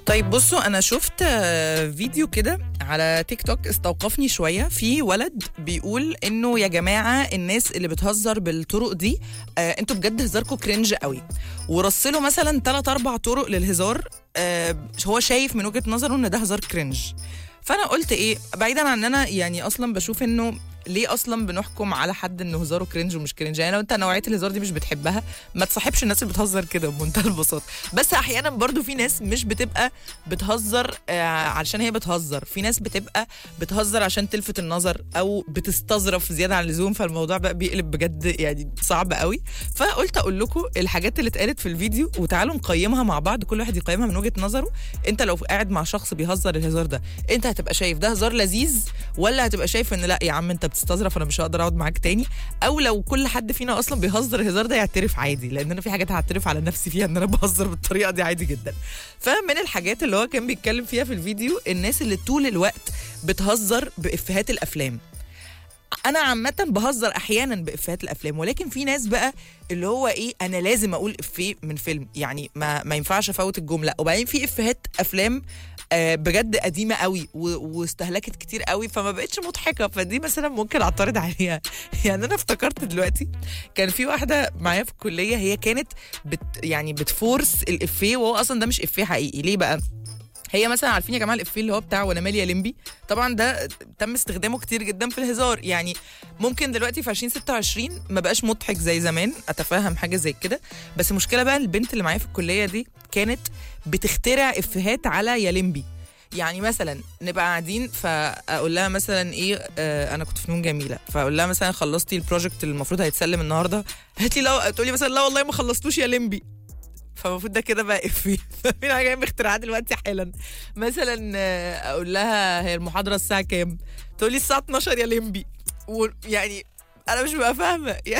طيب بصوا انا شفت آه، فيديو كده على تيك توك استوقفني شويه في ولد بيقول انه يا جماعه الناس اللي بتهزر بالطرق دي آه انتوا بجد هزاركم كرنج قوي ورصله مثلا ثلاث اربع طرق للهزار آه هو شايف من وجهه نظره ان ده هزار كرنج فانا قلت ايه بعيدا عن ان انا يعني اصلا بشوف انه ليه اصلا بنحكم على حد انه هزاره كرنج ومش كرنج يعني لو انت نوعيه الهزار دي مش بتحبها ما تصاحبش الناس اللي بتهزر كده بمنتهى البساطه بس احيانا برضو في ناس مش بتبقى بتهزر آه علشان هي بتهزر في ناس بتبقى بتهزر عشان تلفت النظر او بتستظرف زياده عن اللزوم فالموضوع بقى بيقلب بجد يعني صعب قوي فقلت اقول لكم الحاجات اللي اتقالت في الفيديو وتعالوا نقيمها مع بعض كل واحد يقيمها من وجهه نظره انت لو قاعد مع شخص بيهزر الهزار ده انت هتبقى شايف ده هزار لذيذ ولا هتبقى شايف ان لا يا عم انت بتستظرف انا مش هقدر اقعد معاك تاني او لو كل حد فينا اصلا بيهزر الهزار ده يعترف عادي لان انا في حاجات هعترف على نفسي فيها ان انا بهزر بالطريقه دي عادي جدا فمن الحاجات اللي هو كان بيتكلم فيها في الفيديو الناس اللي طول الوقت بتهزر بافيهات الافلام انا عامه بهزر احيانا بافيهات الافلام ولكن في ناس بقى اللي هو ايه انا لازم اقول افيه من فيلم يعني ما ما ينفعش افوت الجمله وبعدين في افيهات افلام آه بجد قديمه قوي و- واستهلكت كتير قوي فما بقتش مضحكه فدي مثلا ممكن اعترض عليها يعني انا افتكرت دلوقتي كان في واحده معايا في الكليه هي كانت بت يعني بتفورس الافيه وهو اصلا ده مش افيه حقيقي ليه بقى هي مثلا عارفين يا جماعه الافيه اللي هو بتاع وانا ماليه لمبي طبعا ده تم استخدامه كتير جدا في الهزار يعني ممكن دلوقتي في 2026 ما بقاش مضحك زي زمان اتفهم حاجه زي كده بس المشكله بقى البنت اللي معايا في الكليه دي كانت بتخترع افيهات على يا لمبي يعني مثلا نبقى قاعدين فاقول لها مثلا ايه آه انا كنت فنون جميله فاقول لها مثلا خلصتي البروجكت اللي المفروض هيتسلم النهارده قالت لي لا تقول لي مثلا لا والله ما خلصتوش يا لمبي فالمفروض ده كده بقى افيه فمين حاجه جايه باختراعات دلوقتي حالا مثلا آه، اقول لها هي المحاضره الساعه كام تقول لي الساعه 12 يا لمبي ويعني انا مش ببقى فاهمه يعني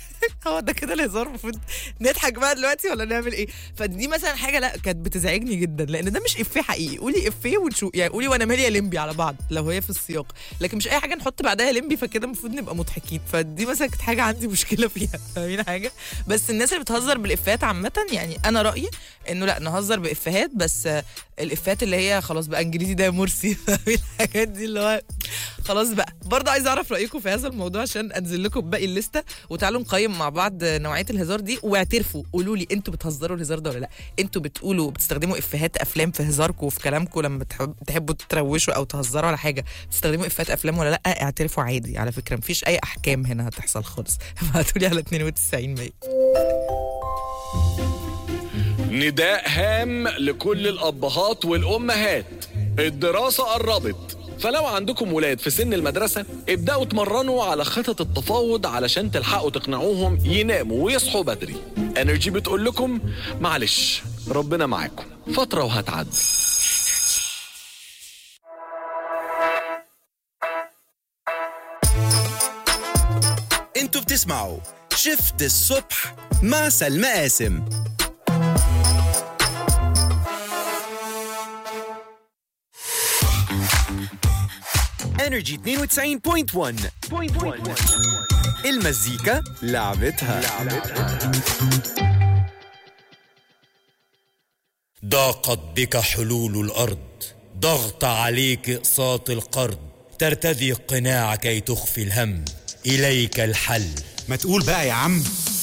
هو ده كده الهزار المفروض نضحك بقى دلوقتي ولا نعمل ايه فدي مثلا حاجه لا كانت بتزعجني جدا لان ده مش افيه حقيقي قولي افيه ونشوف يعني قولي وانا ماليه لمبي على بعض لو هي في السياق لكن مش اي حاجه نحط بعدها لمبي فكده المفروض نبقى مضحكين فدي مثلا كانت حاجه عندي مشكله فيها فاهمين حاجه بس الناس اللي بتهزر بالافيهات عامه يعني انا رايي انه لا نهزر بافيهات بس آه، الافيهات اللي هي خلاص بقى انجليزي ده يا مرسي فاهمين الحاجات دي اللي هو خلاص بقى برضه عايز اعرف رايكم في هذا الموضوع عشان انزل لكم باقي الليسته وتعالوا نقيم مع بعض نوعيه الهزار دي واعترفوا قولوا لي انتوا بتهزروا الهزار ده ولا لا انتوا بتقولوا بتستخدموا افيهات افلام في هزاركم وفي كلامكم لما بتحب- تحبوا تروشوا او تهزروا على حاجه بتستخدموا افيهات افلام ولا لا اعترفوا عادي على فكره مفيش اي احكام هنا هتحصل خالص ابعتوا لي على 92 100 نداء هام لكل الأبهات والأمهات الدراسة قربت فلو عندكم ولاد في سن المدرسة ابدأوا اتمرنوا على خطط التفاوض علشان تلحقوا تقنعوهم يناموا ويصحوا بدري انرجي بتقول لكم معلش ربنا معاكم فترة وهتعدي انتوا بتسمعوا شفت الصبح مع سلمى قاسم انرجي 92.1 المزيكا لعبتها, ضاقت بك حلول الأرض ضغط عليك إقساط القرض ترتدي القناع كي تخفي الهم إليك الحل ما تقول بقى يا عم